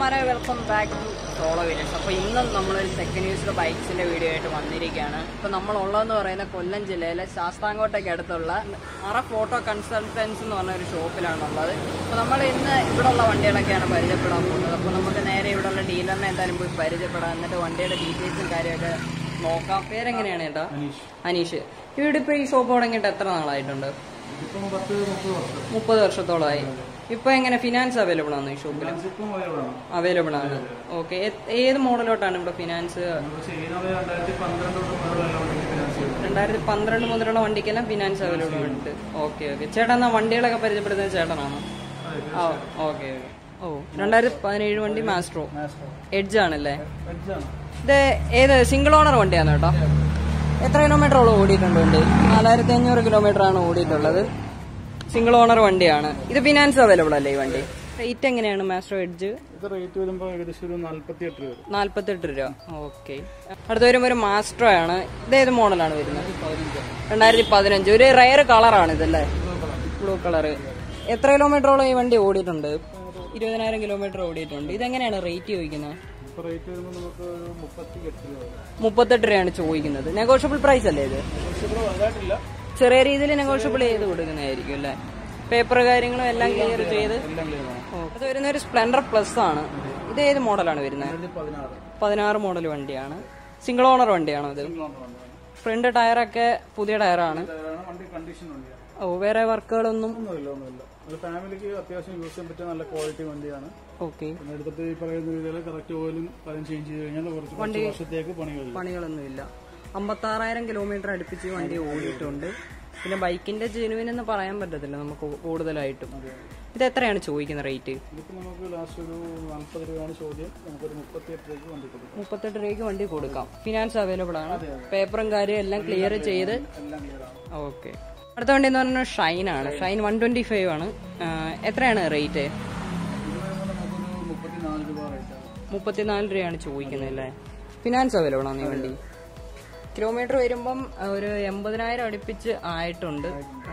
നമസ്കാരം welcome back to solo videos അപ്പോൾ ഇന്നും നമ്മളൊരു സെക്കൻഡ് യൂസിലെ ബൈക്സിന്റെ വീഡിയോ ആയിട്ട് വന്നിരിക്കുകയാണ് ഇപ്പോൾ നമ്മളുള്ളതെന്ന് പറയുന്ന കൊല്ലം ജില്ലയിലെ ശാസ്താംകോട്ടയ്ക്ക് അടുത്തുള്ള അറ ഫോട്ടോ കൺസൾട്ടൻസ് എന്ന് പറഞ്ഞ ഒരു ഷോപ്പിലാണുള്ളത് അപ്പോൾ നമ്മൾ ഇന്ന് ഇവിടെയുള്ള വണ്ടികളൊക്കെയാണ് പരിചയപ്പെടാൻ പോകുന്നത് അപ്പോൾ നമുക്ക് നേരെ ഇവിടെയുള്ള ഡീലറിനെ എന്തായാലും പോയി പരിചയപ്പെടാം എന്നിട്ട് വണ്ടിയുടെ ഡീറ്റെയിൽസും കാര്യമൊക്കെ നോക്കാം പേരെങ്ങനെയാണ് ചേട്ടാ അനീഷ് ഇവിടെ ഇപ്പോൾ ഈ ഷോപ്പ് തുടങ്ങിയിട്ട് എത്ര നാളായിട്ടുണ്ട് ഇപ്പം പത്ത് മുപ്പത് വർഷം മുപ്പത് വർഷത്തോളമായി ഇപ്പൊ എങ്ങനെ ഫിനാൻസ് അവൈലബിൾ ആണോ ഈ ഷോപ്പിൽ ഇപ്പം അവൈലബിളാണ് അവൈലബിൾ ആണ് ഓക്കെ ഏത് മോഡലോട്ടാണ് ഇവിടെ ഫിനാൻസ് പക്ഷേ ഇതിനകത്ത് രണ്ടായിരത്തി പന്ത്രണ്ട് തൊട്ട് മുതലുള്ള വണ്ടിക്ക് ഫിനാൻസ് ചെയ്തു രണ്ടായിരത്തി പന്ത്രണ്ട് മുതലുള്ള വണ്ടിക്കെല്ലാം ഫിനാൻസ് അവൈലബിൾ ഉണ്ട് ഓക്കെ ഓക്കെ ചേട്ടാ എന്നാ വണ്ടികളൊക്കെ പരിചയപ്പെടുന്നത് ചേട്ടനാണോ ആ ഓക്കെ ഓക്കെ ഓ രണ്ടായിരത്തി പതിനേഴ് വണ്ടി മാസ്ട്രോ എഡ്ജ് ആണല്ലേ എഡ്ജാണ് ഇത് ഏത് സിംഗിൾ ഓണർ വണ്ടിയാണ് കേട്ടോ എത്ര കിലോമീറ്ററോളം ഓടിയിട്ടുണ്ട് വണ്ടി നാലായിരത്തി അഞ്ഞൂറ് കിലോമീറ്റർ ആണ് ഓടിയിട്ടുള്ളത് സിംഗിൾ ഓണർ വണ്ടിയാണ് ഇത് ഫിനാൻസ് അവൈലബിൾ അല്ലേ ഈ വണ്ടി റേറ്റ് എങ്ങനെയാണ് മാസ്ട്രോ എഡ്ജ് ഇത് റേറ്റ് വരുമ്പോൾ ഏകദേശം ഒരു നാല്പത്തി എട്ട് രൂപ വരും നാല്പത്തെട്ട് രൂപ ഓക്കെ അടുത്ത വരുമ്പോൾ ഒരു മാസ്ട്രോ ആണ് ഇത് ഏത് മോഡലാണ് വരുന്നത് രണ്ടായിരത്തി പതിനഞ്ച് ഒരു റയർ കളറാണ് ഇതല്ലേ ബ്ലൂ കളറ് എത്ര കിലോമീറ്ററോളം ഈ വണ്ടി ഓടിയിട്ടുണ്ട് ഇരുപതിനായിരം കിലോമീറ്റർ ഓടിയിട്ടുണ്ട് ഇതെങ്ങനെയാണ് റേറ്റ് ചോദിക്കുന്നത് ഇപ്പോൾ റേറ്റ് വരുമ്പോൾ നമുക്ക് ഒരു മുപ്പത്തി എട്ട് രൂപ വരും മുപ്പത്തെട്ട് രൂപയാണ് ചോദിക്കുന്നത് നെഗോഷ്യബിൾ പ്രൈസ് അല്ലേ ഇത് പക്ഷേ ഇവിടെ വലുതായിട്ടില്ല ചെറിയ രീതിയിൽ നെഗോഷ്യബിൾ ചെയ്ത് കൊടുക്കുന്നതായിരിക്കും അല്ലേ പേപ്പർ കാര്യങ്ങളും എല്ലാം ക്ലിയർ ചെയ്ത് എല്ലാം ക്ലിയർ ആണ് അത് വരുന്ന ഒരു സ്പ്ലെൻഡർ പ്ലസ് ആണ് ഇത് ഏത് മോഡലാണ് വരുന്നത് രണ്ടായിരത്തി പതിനാറ് പതിനാറ് മോഡൽ വണ്ടിയാണ് സിംഗിൾ ഓണർ വണ്ടിയാണോ ഇത് ഫ്രണ്ട് ടയറൊക്കെ പുതിയ ടയറാണ് ഇതാണ് വണ്ടി കണ്ടീഷൻ വണ്ടിയാണ് ഓ വേറെ വർക്കുകളൊന്നും ഒന്നുമില്ല ഒന്നുമില്ല ഒരു ഫാമിലിക്ക് അത്യാവശ്യം യൂസ് ചെയ്യാൻ പറ്റിയ നല്ല ക്വാളിറ്റി വണ്ടിയാണ് ഓക്കെ പിന്നെ എടുത്തിട്ട് ഈ പറയുന്ന രീതിയിൽ കറക്റ്റ് ഓയിലും കാര്യം ചേഞ്ച് ചെയ്ത് കഴിഞ്ഞാൽ കുറച്ച് കുറച്ച് വർഷത്തേക്ക് പണി കഴിയും പണികളൊന്നുമില്ല അമ്പത്താറായിരം കിലോമീറ്റർ അടുപ്പിച്ച് ഈ വണ്ടി ഓടിയിട്ടുണ്ട് പിന്നെ ബൈക്കിന്റെ ജെനുവിൻ എന്ന് പറയാൻ പറ്റത്തില്ല നമുക്ക് കൂടുതലായിട്ടും ഇത് എത്രയാണ് ചോദിക്കുന്ന റേറ്റ് ഇതിപ്പോൾ നമുക്ക് ലാസ്റ്റ് ഒരു നാൽപ്പത് രൂപയാണ് ചോദ്യം നമുക്കൊരു മുപ്പത്തി എട്ട് രൂപയ്ക്ക് വണ്ടി കൊടുക്കും മുപ്പത്തെട്ട് രൂപയ്ക്ക് വണ്ടി കൊടുക്കാം ഫിനാൻസ് അവൈലബിൾ ആണ് പേപ്പറും കാര്യം എല്ലാം ക്ലിയർ ചെയ്ത് എല്ലാം ക്ലിയർ ആണ് ഓക്കെ അടുത്ത വണ്ടി എന്ന് പറഞ്ഞാൽ ഷൈൻ ആണ് ഷൈൻ വൺ ട്വന്റി ഫൈവ് ആണ് ആ, എത്രയാണ് റേറ്റ് ഇത് വരുമ്പോൾ നമുക്കൊരു മുപ്പത്തിനാല് രൂപ റേറ്റാണ് മുപ്പത്തിനാല് രൂപയാണ് ചോദിക്കുന്നത് അല്ലേ ഫിനാൻസ് അവൈലബിൾ ആണ് ഈ വണ്ടി കിലോമീറ്റർ വരുമ്പം ആ, ഒരു എൺപതിനായിരം അടുപ്പിച്ച് ആയിട്ടുണ്ട് ആ,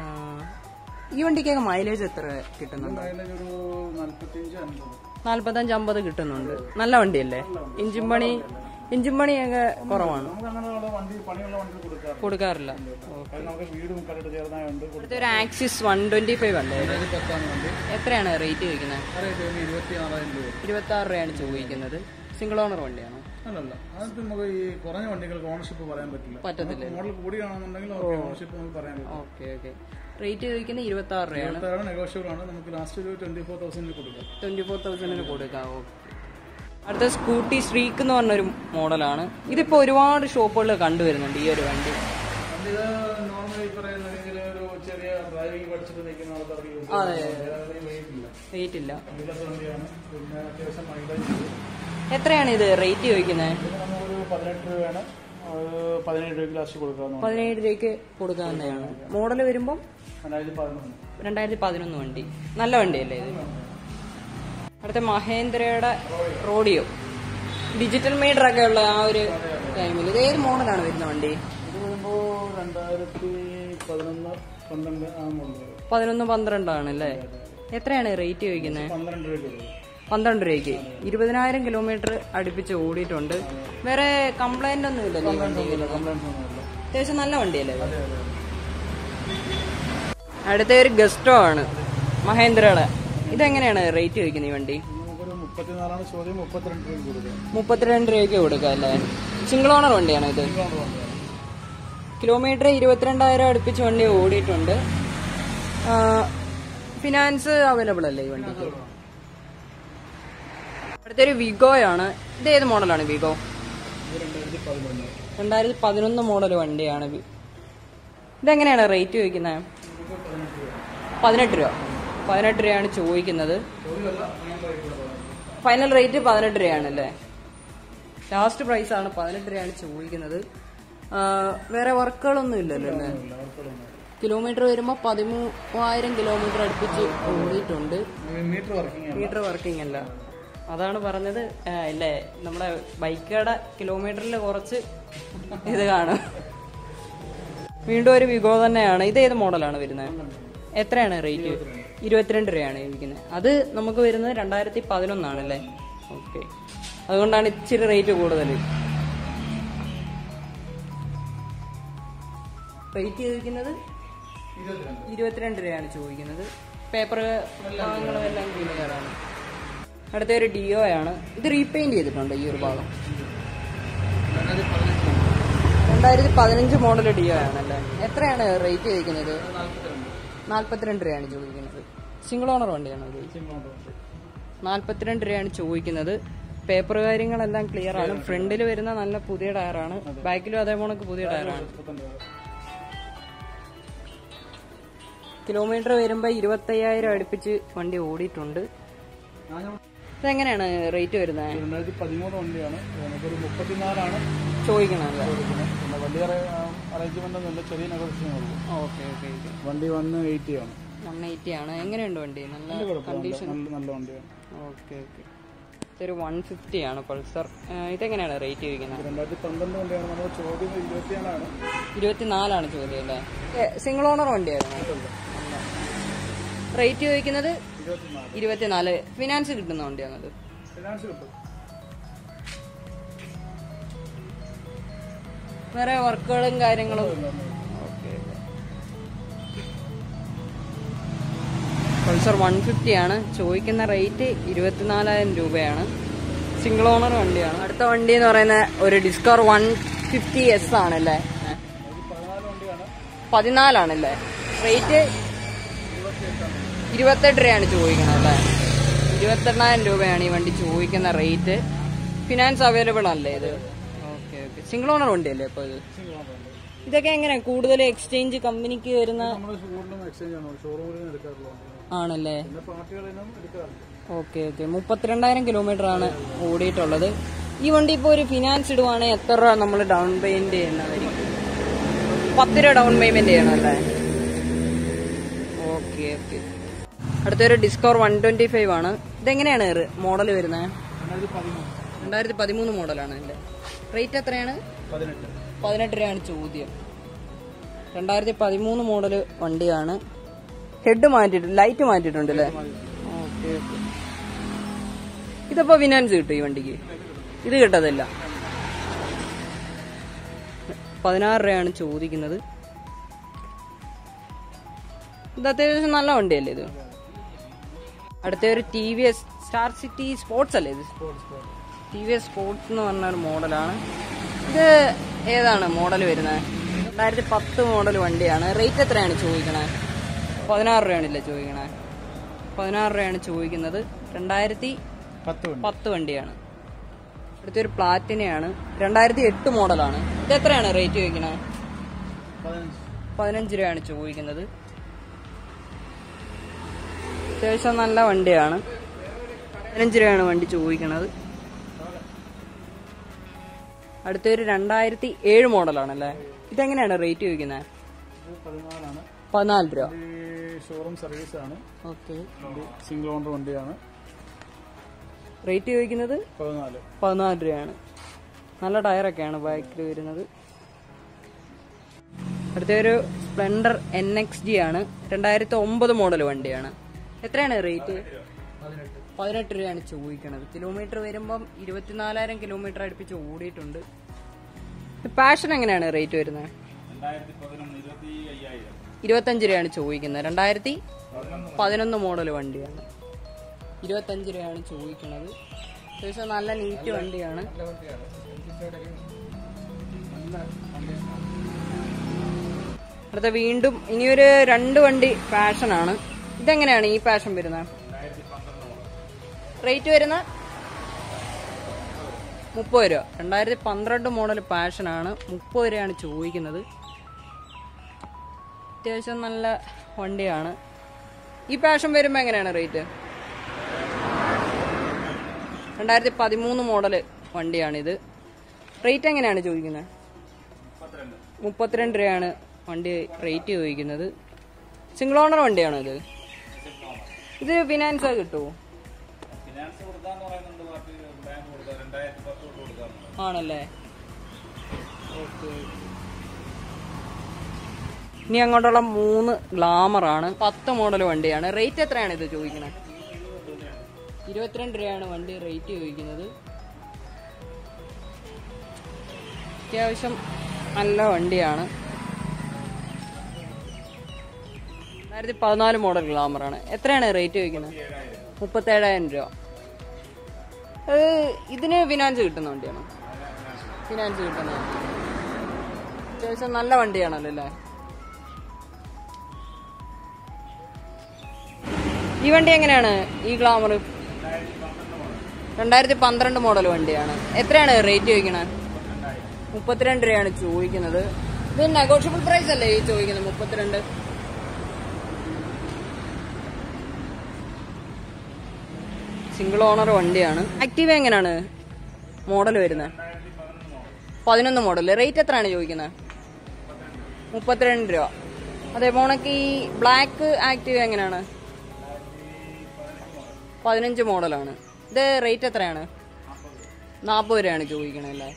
ഈ വണ്ടിക്കൊക്കെ മൈലേജ് എത്ര കിട്ടുന്നുണ്ട് മൈലേജ് ഒരു നാൽപ്പത്തിയഞ്ച് അൻപത് നാല്പത്തഞ്ച് അമ്പത് കിട്ടുന്നുണ്ട് നല്ല വണ്ടിയല്ലേ ഇഞ്ചിൻ പണി ഇഞ്ചിൻ പണിയൊക്കെ കുറവാണ് നമുക്ക് അങ്ങനെയുള്ള വണ്ടി പണിയുള്ള വണ്ടി കൊടുക്കാറ് കൊടുക്കാറില്ല കാരണം നമുക്ക് വീടും കണ്ടിട്ട് ചേർന്നായുണ്ട് അടുത്ത ഒരു ആക്സിസ് വൺ ട്വന്റി ഫൈവ് അല്ലേ കൊടുക്കുന്നത് പത്താണ് വണ്ടി എത്രയാണ് റേറ്റ് ചോദിക്കുന്നത് റേറ്റ് വരുന്നത് ഇരുപത്തി നാലായിരം രൂപ ഇരുപത്തി ആറ് രൂപയാണ് ചോദിക്കുന്നത് സിംഗിൾ ഓണർ വണ്ടിയാണോ അല്ലല്ല അത് നമുക്ക് ഈ കുറഞ്ഞ വണ്ടികൾക്ക് ഓണർഷിപ്പ് പറയാൻ പറ്റില്ല പറ്റത്തില്ല മോഡൽ കൂടിയാണെന്നുണ്ടെങ്കിൽ ഓണർഷിപ്പ് നമുക്ക് പറയാൻ പറ്റും ഓക്കെ ഓക്കെ റേറ്റ് ചോദിക്കുന്നത് ഇരുപത്തി ആറ് രൂപയാണ് ഇരുപത്താറ് നെഗോഷ്യബിൾ ആണ് നമുക്ക് ലാസ്റ്റ് ഒരു ട്വന്റി ഫോർ തൗസൻഡിന് കൊടുക്കാം ട്വന്റി ഫോർ തൗസൻഡിന് കൊടുക്കാം ഓക്കെ അടുത്ത സ്കൂട്ടി സ്ട്രീക്ക് എന്ന് പറഞ്ഞൊരു മോഡലാണ് ഇതിപ്പോ ഒരുപാട് ഷോപ്പുകളിൽ കണ്ടുവരുന്നുണ്ട് ഈ ഒരു വണ്ടി വണ്ടി ഇത് നോർമലി പറയുന്ന രീതിയിൽ ഒരു ചെറിയ ഡ്രൈവിംഗ് പഠിച്ചിട്ട് നിൽക്കുന്ന ആൾക്കാർക്ക് യൂസ് അതെ വെയിറ്റില്ല റേറ്റ് ഇല്ല വീലസ് വണ്ടിയാണ് പിന്നെ അത്യാവശ്യം മൈലേജ് എത്രയാണ് ഇത് റേറ്റ് ചോദിക്കുന്നത് ഇത് നമുക്കൊരു പതിനെട്ട് രൂപയാണ് ഒരു പതിനേഴ് രൂപയ്ക്ക് ലാസ്റ്റ് കൊടുക്കാവുന്ന പതിനേഴ് രൂപയ്ക്ക് കൊടുക്കാവുന്നതാണ് മോഡൽ വരുമ്പം രണ്ടായിരത്തി പതിനൊന്ന് രണ്ടായിരത്തി പതിനൊന്ന് വണ്ടി നല്ല വണ്ടിയല്ലേ ഇത് അടുത്ത മഹേന്ദ്രയുടെ റോഡിയോ ഡിജിറ്റൽ മീറ്റർ ഒക്കെ ഉള്ള ആ ഒരു ടൈമിൽ ഇത് ഏത് മോഡലാണ് വരുന്ന വണ്ടി ഇത് വരുമ്പോൾ രണ്ടായിരത്തി പതിനൊന്ന് പന്ത്രണ്ട് ആ മോഡൽ പതിനൊന്ന് പന്ത്രണ്ടാണ് അല്ലേ എത്രയാണ് റേറ്റ് ചോദിക്കുന്നത് പന്ത്രണ്ട് രൂപയ്ക്ക് കൊടുക്കും പന്ത്രണ്ട് രൂപയ്ക്ക് ഇരുപതിനായിരം കിലോമീറ്റർ അടുപ്പിച്ച് ഓടിയിട്ടുണ്ട് വേറെ കംപ്ലൈന്റ് ഒന്നും ഇല്ലല്ലോ ഈ വണ്ടിയിൽ കംപ്ലൈൻസ് ഒന്നുമില്ല അത്യാവശ്യം നല്ല വണ്ടിയല്ലേ ഇത്? അതെ അതെ അടുത്ത ഒരു ഗസ്റ്റോ ആണ് മഹേന്ദ്രയുടെ ഇതെങ്ങനെയാണ് റേറ്റ് ചോദിക്കുന്നത് ഈ വണ്ടി നമുക്കൊരു മുപ്പത്തിനാലാണ് ചോദ്യം മുപ്പത്തിരണ്ട് രൂപയ്ക്ക് കൊടുക്കാം മുപ്പത്തിരണ്ട് രൂപയ്ക്ക് കൊടുക്കാം അല്ലേ സിംഗിൾ ഓണർ വണ്ടിയാണോ ഇത് ഇതുകൊണ്ട് വണ്ടിയാണ് കിലോമീറ്റർ ഇരുപത്തിരണ്ടായിരം അടുപ്പിച്ച് വണ്ടി ഓടിയിട്ടുണ്ട് ഫിനാൻസ് അവൈലബിൾ അല്ലേ ഈ വണ്ടിക്ക് അടുത്തൊരു വിഗോയാണ് ഇത് ഏത് മോഡലാണ് വിഗോ ഇത് രണ്ടായിരത്തി പതിനൊന്ന് രണ്ടായിരത്തി പതിനൊന്ന് മോഡൽ വണ്ടിയാണ് വി- ഇതെങ്ങനെയാണ് റേറ്റ് ചോദിക്കുന്നത് നമുക്ക് പതിനെട്ട് രൂപ പതിനെട്ട് രൂപ പതിനെട്ട് രൂപയാണ് ചോദിക്കുന്നത് ചോദ്യമല്ല ഞാൻ റേറ്റ് ഫൈനൽ റേറ്റ് പതിനെട്ട് രൂപയാണല്ലേ ലാസ്റ്റ് പ്രൈസ് ആണ് പതിനെട്ട് രൂപയാണ് ചോദിക്കുന്നത് ആ, വേറെ വർക്കുകളൊന്നും ഇല്ലല്ലോ അല്ലേ കിലോമീറ്റർ വരുമ്പോൾ പതിമൂവായിരം കിലോമീറ്റർ അടുപ്പിച്ച് ഓടിയിട്ടുണ്ട് മീറ്റർ വർക്കിംഗ് മീറ്റർ വർക്കിംഗ് അല്ല അതാണ് പറഞ്ഞത് ആ, ഇല്ലേ നമ്മുടെ ബൈക്കുകളുടെ കിലോമീറ്ററിൽ കുറച്ച് ഇത് കാണും വീണ്ടും ഒരു വിഗോ തന്നെയാണ് ഇത് ഏത് മോഡലാണ് വരുന്നത് എത്രയാണ് റേറ്റ് ഇരുപത്തിരണ്ട് രൂപയാണ് ഇരിക്കുന്നത് അത് നമുക്ക് വരുന്നത് രണ്ടായിരത്തി പതിനൊന്നാണല്ലേ ഓക്കെ അതുകൊണ്ടാണ് ഇച്ചിരി റേറ്റ് കൂടുതൽ റേറ്റ് ചോദിക്കുന്നത് ഇരുപത്തിരണ്ട് ഇരുപത്തിരണ്ട് രൂപയാണ് ചോദിക്കുന്നത് പേപ്പർ ഭാഗങ്ങളും എല്ലാം ക്ലിയറാണ് അടുത്ത ഒരു ഡിയോ ആണ് ഇത് റീപെയിന്റ് ചെയ്തിട്ടുണ്ട് ഈ ഒരു ഭാഗം രണ്ടായിരത്തി പതിനഞ്ച് രണ്ടായിരത്തി പതിനഞ്ച് മോഡൽ ഡിയോ ആണല്ലേ എത്രയാണ് റേറ്റ് ചോദിക്കുന്നത് നാൽപ്പത്തിരണ്ട് നാല്പത്തിരണ്ട് രൂപയാണ് ചോദിക്കുന്നത് സിംഗിൾ ഓണർ വണ്ടിയാണോ ഇത് സിംഗിൾ നാല്പത്തിരണ്ട് രൂപയാണ് ചോദിക്കുന്നത് പേപ്പർ കാര്യങ്ങളെല്ലാം ക്ലിയർ ആണ് ഫ്രണ്ടിൽ വരുന്ന നല്ല പുതിയ ടയറാണ് ബാക്കിലും അതേ പോണക്ക് പുതിയ ടയറാണ് മുപ്പത്തൊമ്പത് കിലോമീറ്റർ വരുമ്പോൾ ഇരുപത്തയ്യായിരം അടുപ്പിച്ച് വണ്ടി ഓടിയിട്ടുണ്ട് ഞാൻ ഇതെങ്ങനെയാണ് റേറ്റ് വരുന്നത് രണ്ടായിരത്തി പതിമൂന്ന് വണ്ടിയാണ് നമുക്കൊരു മുപ്പത്തിനാലാണ് ചോദിക്കണമല്ലേ കൊടുക്കുന്നത് പിന്നെ വലിയ അറേഞ്ച്മെന്റ് ഒന്നുമില്ല ചെറിയ നെഗോസിയേഷൻ ഉള്ളൂ ഓക്കെ ഓക്കെ ഓക്കെ വണ്ടി വന്ന് എയ്റ്റി ആണ് വൺ എയ്റ്റി ആണ് എങ്ങനെയുണ്ട് വണ്ടി നല്ല കണ്ടീഷൻ നല്ല നല്ല വണ്ടിയാണ് ഓക്കെ ഓക്കെ ഇതൊരു വൺ ഫിഫ്റ്റി ആണ് പൾസർ ഇതെങ്ങനെയാണ് റേറ്റ് ചോദിക്കുന്നത് രണ്ടായിരത്തി പന്ത്രണ്ട് വണ്ടിയാണ് നമ്മൾ ചോദ്യം ഇരുപത്തിയാലാണ് ഇരുപത്തിനാലാണ് ചോദ്യം അല്ലേ സിംഗിൾ ഓണർ വണ്ടിയായിരുന്നു റേറ്റ് ചോദിക്കുന്നത് ഇരുപത്തിനാല് ഇരുപത്തിനാല് ഫിനാൻസ് കിട്ടുന്ന വണ്ടിയാണത് ഫിനാൻസ് കിട്ടും വേറെ വർക്കുകളും കാര്യങ്ങളും ഓക്കെ പൾസർ വൺ ഫിഫ്റ്റി ആണ് ചോദിക്കുന്ന റേറ്റ് ഇരുപത്തിനാലായിരം രൂപയാണ് സിംഗിൾ ഓണർ വണ്ടിയാണ് അടുത്ത വണ്ടി എന്ന് പറയുന്ന ഒരു ഡിസ്കവർ വൺ ഫിഫ്റ്റി എസ് ആണല്ലേ ഏ? ഒരു പതിനാല് വണ്ടിയാണ് പതിനാലാണല്ലേ റേറ്റ് ഇരുപത്തെട്ട് രൂപയാണ് ചോദിക്കുന്നത് അല്ലേ ഇരുപത്തെണ്ണായിരം രൂപയാണ് ഈ വണ്ടി ചോദിക്കുന്ന റേറ്റ് ഫിനാൻസ് അവൈലബിൾ അല്ലേ ഇത് ഓക്കെ ഓക്കെ സിംഗിൾ ഓണർ വണ്ടിയല്ലേ ഇപ്പോൾ ഇത് സിംഗിൾ വണ്ടി ഇതൊക്കെ എങ്ങനെ കൂടുതൽ എക്സ്ചേഞ്ച് കമ്പനിക്ക് വരുന്ന നമ്മൾ കൂടുതലും എക്സ്ചേഞ്ച് ആണ് ഷോറൂമിൽ നിന്ന് എടുക്കാറുള്ളത് ആണല്ലേ പിന്നെ പാർട്ടികളിൽ നിന്നും എടുക്കാറുണ്ട് ഓക്കെ ഓക്കെ മുപ്പത്തിരണ്ടായിരം കിലോമീറ്റർ ആണ് ഓടിയിട്ടുള്ളത് ഈ വണ്ടി ഇപ്പോൾ ഒരു ഫിനാൻസ് ഇടുവാണെങ്കിൽ എത്ര രൂപ നമ്മൾ ഡൗൺ പേയ്മെന്റ് ചെയ്യുന്നതായിരിക്കും പത്ത് രൂപ ഡൗൺ പേയ്മെന്റ് ചെയ്യണം അല്ലേ ഓക്കെ ഓക്കെ അടുത്തൊരു ഡിസ്കവർ വൺ ട്വന്റി ഫൈവ് ആണ് ഇതെങ്ങനെയാണ് മോഡൽ വരുന്നത് രണ്ടായിരത്തി പതിമൂന്ന് രണ്ടായിരത്തി പതിമൂന്ന് മോഡലാണ് അല്ലേ റേറ്റ് എത്രയാണ് പതിനെട്ട് പതിനെട്ട് രൂപയാണ് ചോദ്യം രണ്ടായിരത്തി പതിമൂന്ന് മോഡൽ വണ്ടിയാണ് ഹെഡ് മാറ്റിയിട്ടുണ്ട് ലൈറ്റ് മാറ്റിയിട്ടുണ്ട് അല്ലേ ഓക്കെ ഓക്കെ ഇതിപ്പോ ഫിനാൻസ് കിട്ടും ഈ വണ്ടിക്ക് ഇത് കിട്ടത്തില്ല പതിനാറ് രൂപയാണ് ചോദിക്കുന്നത് ഇത് അത്യാവശ്യം നല്ല വണ്ടിയല്ലേ ഇത് അടുത്ത ഒരു T V S star city sports അല്ലേ ഇത് sports sports T V S sports എന്ന് പറഞ്ഞ ഒരു മോഡലാണ് ഇത് ഏതാണ് മോഡൽ വരുന്നത് രണ്ടായിരത്തി പത്ത് മോഡൽ വണ്ടിയാണ് റേറ്റ് എത്രയാണ് ചോദിക്കണേ പതിനാറ് രൂപയാണല്ലേ ചോദിക്കണേ പതിനാറ് രൂപയാണ് ചോദിക്കുന്നത് രണ്ടായിരത്തി പത്ത് വണ്ടി പത്ത് വണ്ടിയാണ് അടുത്തൊരു പ്ലാറ്റിനയാണ് രണ്ടായിരത്തി എട്ട് മോഡലാണ് ഇത് എത്രയാണ് റേറ്റ് ചോദിക്കണേ പതിനഞ്ച് പതിനഞ്ച് രൂപയാണ് ചോദിക്കുന്നത് അത്യാവശ്യം നല്ല വണ്ടിയാണ് പതിനഞ്ച് രൂപയാണ് വണ്ടി ചോദിക്കുന്നത് അടുത്തൊരു രണ്ടായിരത്തി ഏഴ് മോഡലാണല്ലേ ഇതെങ്ങനെയാണ് റേറ്റ് ചോദിക്കുന്നത് ഇത് പതിനാലാണ് പതിനാല് രൂപ ഈ ഷോറൂം സർവീസ് ആണ് ഓക്കെ വണ്ടി സിംഗിൾ ഓണർ വണ്ടിയാണ് റേറ്റ് ചോദിക്കുന്നത് പതിനാല് പതിനാല് രൂപയാണ് നല്ല ടയറൊക്കെയാണ് ബാക്കിൽ വരുന്നത് അടുത്തൊരു സ്പ്ലെൻഡർ എൻ എക്സ് ജി ആണ് രണ്ടായിരത്തി ഒമ്പത് മോഡൽ വണ്ടിയാണ് എത്രയാണ് റേറ്റ് പതിനെട്ട് പതിനെട്ട് രൂപയാണ് ചോദിക്കണത് കിലോമീറ്റർ വരുമ്പം ഇരുപത്തിനാലായിരം കിലോമീറ്റർ അടുപ്പിച്ച് ഓടിയിട്ടുണ്ട് പാഷൻ എങ്ങനെയാണ് റേറ്റ് വരുന്നത് ഇരുപത്തഞ്ച് രൂപയാണ് ചോദിക്കുന്നത് രണ്ടായിരത്തി പതിനൊന്ന് മോഡൽ വണ്ടിയാണ് ഇരുപത്തഞ്ച് രൂപയാണ് ചോദിക്കുന്നത് അത്യാവശ്യം നല്ല നീറ്റ് വണ്ടിയാണ് അടുത്ത വീണ്ടും ഇനിയൊരു രണ്ട് വണ്ടി പാഷനാണ് ഇതെങ്ങനെയാണ് ഈ പാഷൻ വരുന്നത് റേറ്റ് വരുന്ന മുപ്പത് രൂപ രണ്ടായിരത്തി പന്ത്രണ്ട് മോഡൽ പാഷനാണ് മുപ്പത് രൂപയാണ് ചോദിക്കുന്നത് അത്യാവശ്യം നല്ല വണ്ടിയാണ് ഈ പാഷൻ വരുമ്പോൾ എങ്ങനെയാണ് റേറ്റ് രണ്ടായിരത്തി പതിമൂന്ന് മോഡൽ വണ്ടിയാണിത് റേറ്റ് എങ്ങനെയാണ് ചോദിക്കുന്നത് മുപ്പത്തിരണ്ട് രൂപയാണ് വണ്ടി റേറ്റ് ചോദിക്കുന്നത് സിംഗിൾ ഓണർ വണ്ടിയാണോ ഇത് ഇത് ഫിനാൻസ് കിട്ടുമോ ആണല്ലേ ഓക്കെ ഇനി അങ്ങോട്ടുള്ള മൂന്ന് ഗ്ലാമർ ആണ് പത്ത് മോഡൽ വണ്ടിയാണ് റേറ്റ് എത്രയാണ് ഇത് ചോദിക്കണേ ഇരുപത്തിരണ്ട് രൂപയാണ് വണ്ടി റേറ്റ് ചോദിക്കുന്നത് അത്യാവശ്യം നല്ല വണ്ടിയാണ് രണ്ടായിരത്തി പതിനാല് മോഡൽ ഗ്ലാമറാണ് എത്രയാണ് റേറ്റ് ചോദിക്കുന്നത് മുപ്പത്തേഴായിരം രൂപ അത് ഇതിന് ഫിനാൻസ് കിട്ടുന്ന വണ്ടിയാണോ ഫിനാൻസ് കിട്ടുന്ന അത്യാവശ്യം നല്ല വണ്ടിയാണല്ലോ അല്ലേ ഈ വണ്ടി എങ്ങനെയാണ് ഈ ഗ്ലാമർ രണ്ടായിരത്തി പന്ത്രണ്ട് മോഡൽ വണ്ടിയാണ് എത്രയാണ് റേറ്റ് ചോദിക്കണത് മുപ്പത്തിരണ്ട് രൂപയാണ് ചോദിക്കുന്നത് ഇത് നെഗോഷ്യബിൾ പ്രൈസ് അല്ലേ ഈ ചോദിക്കുന്നത് മുപ്പത്തിരണ്ട് സിംഗിൾ ഓണർ വണ്ടിയാണ് ആക്റ്റീവ് എങ്ങനെയാണ് മോഡൽ വരുന്നത് പതിനൊന്ന് മോഡൽ റേറ്റ് എത്രയാണ് ചോദിക്കുന്നത് മുപ്പത്തിരണ്ട് രൂപ അതേപോലെ ഈ ബ്ലാക്ക് ആക്റ്റീവ് എങ്ങനെയാണ് പതിനഞ്ച് മോഡലാണ് ഇത് റേറ്റ് എത്രയാണ് നാൽപ്പത് രൂപയാണ് ചോദിക്കണത് അല്ലേ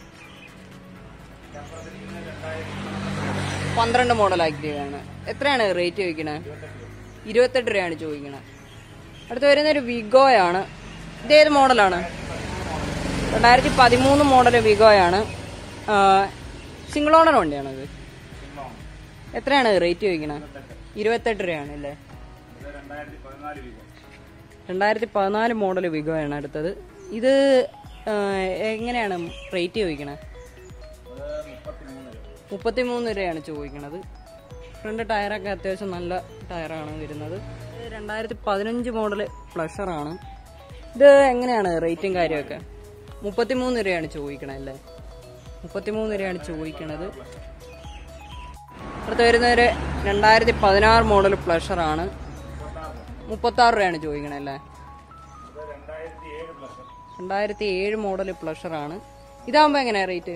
പന്ത്രണ്ട് മോഡൽ ആക്റ്റീവ് ആണ് എത്രയാണ് റേറ്റ് ചോദിക്കണത് ഇരുപത്തെട്ട് രൂപയാണ് ചോദിക്കണത് അടുത്ത് വരുന്ന ഒരു വിഗോയാണ് ഇത് ഏത് മോഡലാണ് രണ്ടായിരത്തി പതിമൂന്ന് മോഡൽ വിഗോയാണ് സിംഗിൾ ഓണർ വണ്ടിയാണത് എത്രയാണ് റേറ്റ് ചോദിക്കണത് ഇരുപത്തെട്ട് രൂപയാണ് അല്ലേ രണ്ടായിരത്തി പതിനാല് മോഡൽ വിഗോയാണ് അടുത്തത് ഇത് ആ, എങ്ങനെയാണ് റേറ്റ് ചോദിക്കണത് മുപ്പത്തിമൂന്ന് രൂപയാണ് ചോദിക്കണത് ഫ്രണ്ട് ടയറൊക്കെ അത്യാവശ്യം നല്ല ടയറാണ് വരുന്നത് ഇത് രണ്ടായിരത്തി പതിനഞ്ച് മോഡൽ പ്ലഷറാണ് ഇത് എങ്ങനെയാണ് റേറ്റും കാര്യമൊക്കെ മുപ്പത്തിമൂന്ന് രൂപയാണ് ചോദിക്കണത് അല്ലേ മുപ്പത്തിമൂന്ന് രൂപയാണ് ചോദിക്കണത് അടുത്ത് വരുന്നൊരു രണ്ടായിരത്തി പതിനാറ് മോഡൽ പ്ലഷറാണ് മുപ്പത്താറ് രൂപയാണ് ചോദിക്കണത് അല്ലേ രണ്ടായിരത്തി ഏഴ് മോഡൽ പ്ലഷറാണ് ഇതാകുമ്പോൾ എങ്ങനെയാണ് റേറ്റ്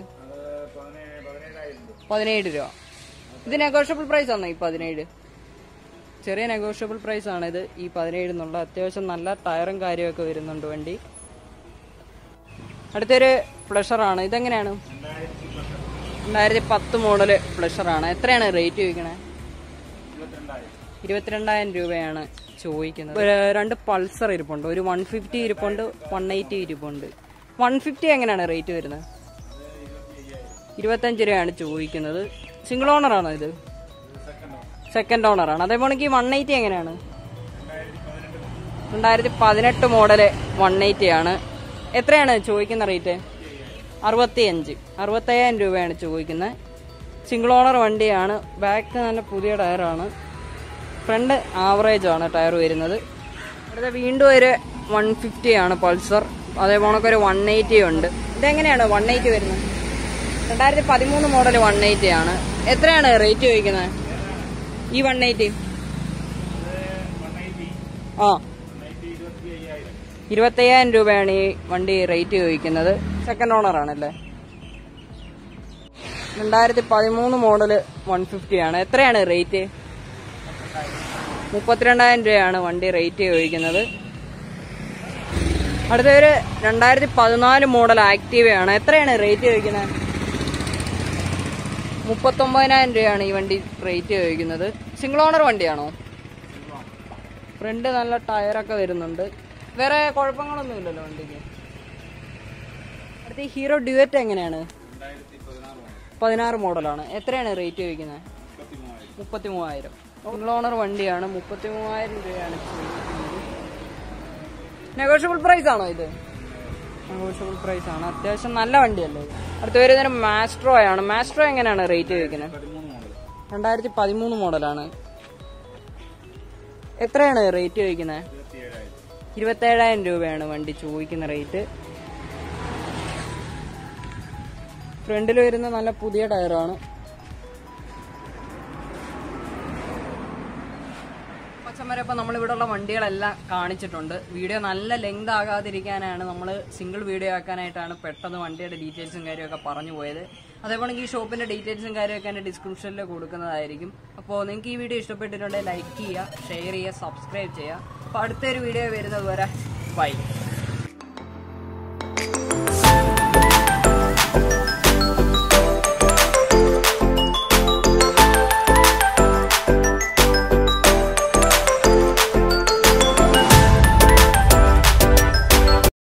പതിനേഴ് രൂപ ഇത് നെഗോഷ്യബിൾ പ്രൈസ് ആണോ ഈ പതിനേഴ് ചെറിയ നെഗോഷ്യബിൾ പ്രൈസ് ആണ് ഇത് ഈ പതിനേഴ് എന്നുള്ള അത്യാവശ്യം നല്ല ടയറും കാര്യമൊക്കെ വരുന്നുണ്ട് വണ്ടി അടുത്തൊരു പ്ലഷറാണ് ഇതെങ്ങനെയാണ് രണ്ടായിരത്തി പത്ത് മോഡല് പ്ലഷറാണ് എത്രയാണ് റേറ്റ് ചോദിക്കണേ ഇരുപത്തിരണ്ടായിരം രൂപയാണ് ചോദിക്കുന്നത് ഒരു രണ്ട് പൾസർ ഇരിപ്പുണ്ട് ഒരു വൺ ഫിഫ്റ്റി ഇരിപ്പുണ്ട് വൺ എയ്റ്റി ഇരിപ്പുണ്ട് വൺ ഫിഫ്റ്റി എങ്ങനെയാണ് റേറ്റ് വരുന്നത് ഇരുപത്തഞ്ച് രൂപയാണ് ചോദിക്കുന്നത് സിംഗിൾ ഓണർ ആണോ ഇത് സെക്കൻഡ് ഓണർ ആണ് അതേപോലെ ഈ വൺ എയ്റ്റി എങ്ങനെയാണ് രണ്ടായിരത്തി പതിനെട്ട് മോഡല് വൺ എയ്റ്റി ആണ് എത്രയാണ് ചോദിക്കുന്ന റേറ്റ് അറുപത്തിയഞ്ച് അറുപത്തയ്യായിരം രൂപയാണ് ചോദിക്കുന്നത് സിംഗിൾ ഓണർ വണ്ടിയാണ് ബാക്ക് നല്ല പുതിയ ടയറാണ് ഫ്രണ്ട് ആവറേജ് ആണ് ടയർ വരുന്നത് അടുത്ത വീണ്ടും ഒരു വൺ ഫിഫ്റ്റി ആണ് പൾസർ അതേപോലെ ഒരു വൺ എയ്റ്റി ഉണ്ട് ഇതെങ്ങനെയാണ് വൺ എയ്റ്റി വരുന്നത് രണ്ടായിരത്തി പതിമൂന്ന് മോഡൽ വൺ എയ്റ്റി ആണ് എത്രയാണ് റേറ്റ് ചോദിക്കുന്നത് ഈ വൺ എയ്റ്റി ആ ഇരുപത്തയ്യായിരം രൂപയാണ് ഈ വണ്ടി റേറ്റ് ചോദിക്കുന്നത് സെക്കൻഡ് ഓണർ ആണല്ലേ രണ്ടായിരത്തി പതിമൂന്ന് മോഡല് വൺ ഫിഫ്റ്റി ആണ് എത്രയാണ് റേറ്റ് മുപ്പത്തിരണ്ടായിരം രൂപയാണ് വണ്ടി റേറ്റ് ചോദിക്കുന്നത് അടുത്തൊരു രണ്ടായിരത്തി പതിനാല് മോഡൽ ആക്റ്റീവയാണ് എത്രയാണ് റേറ്റ് ചോദിക്കുന്നത് മുപ്പത്തൊമ്പതിനായിരം രൂപയാണ് ഈ വണ്ടി റേറ്റ് ചോദിക്കുന്നത് സിംഗിൾ ഓണർ വണ്ടിയാണോ ഫ്രണ്ട് നല്ല ടയറൊക്കെ വരുന്നുണ്ട് വേറെ കുഴപ്പങ്ങളൊന്നും ഇല്ലല്ലോ വണ്ടിക്ക് അടുത്ത ഈ ഹീറോ ഡ്യുവറ്റ് എങ്ങനെയാണ് പതിനാറ് മോഡലാണ് എത്രയാണ് റേറ്റ് ചോദിക്കുന്നത് മുപ്പത്തി മൂവായിരം സിംഗിൾ ഓണർ വണ്ടിയാണ് മുപ്പത്തി മൂവായിരം രൂപയാണ് ചോദിക്കുന്നത് നെഗോഷ്യബിൾ പ്രൈസ് ആണോ ഇത് നെഗോഷ്യബിൾ പ്രൈസ് ആണ് അത്യാവശ്യം നല്ല വണ്ടിയല്ലേ ഇത്? അടുത്ത് വരുന്നൊരു മാസ്ട്രോ ആണ് മാസ്ട്രോ എങ്ങനെയാണ് റേറ്റ് ചോദിക്കുന്നത് രണ്ടായിരത്തി പതിമൂന്ന് മോഡലാണ് എത്രയാണ് റേറ്റ് ചോദിക്കുന്നത് ഇരുപത്തേഴായിരം രൂപയാണ് വണ്ടി ചോദിക്കുന്ന റേറ്റ് ഫ്രണ്ടിൽ വരുന്ന നല്ല പുതിയ ടയറാണ് പച്ചമര ഇപ്പം നമ്മളിവിടെ ഉള്ള വണ്ടികളെല്ലാം കാണിച്ചിട്ടുണ്ട് വീഡിയോ നല്ല ലെങ്ത് ആകാതിരിക്കാനാണ് നമ്മൾ സിംഗിൾ വീഡിയോ ആക്കാനായിട്ടാണ് പെട്ടെന്ന് വണ്ടിയുടെ ഡീറ്റെയിൽസും കാര്യമൊക്കെ പറഞ്ഞു പോയത് അതേപോലെ ഈ ഷോപ്പിന്റെ ഡീറ്റെയിൽസും കാര്യമൊക്കെ എൻ്റെ ഡിസ്ക്രിപ്ഷനിൽ കൊടുക്കുന്നതായിരിക്കും അപ്പോൾ നിങ്ങൾക്ക് ഈ വീഡിയോ ഇഷ്ടപ്പെട്ടിട്ടുണ്ടെങ്കിൽ ലൈക്ക് ചെയ്യുക ഷെയർ ചെയ്യുക സബ്സ്ക്രൈബ് ചെയ്യുക അപ്പോൾ അടുത്തൊരു വീഡിയോ വരുന്നത് വരെ ബൈ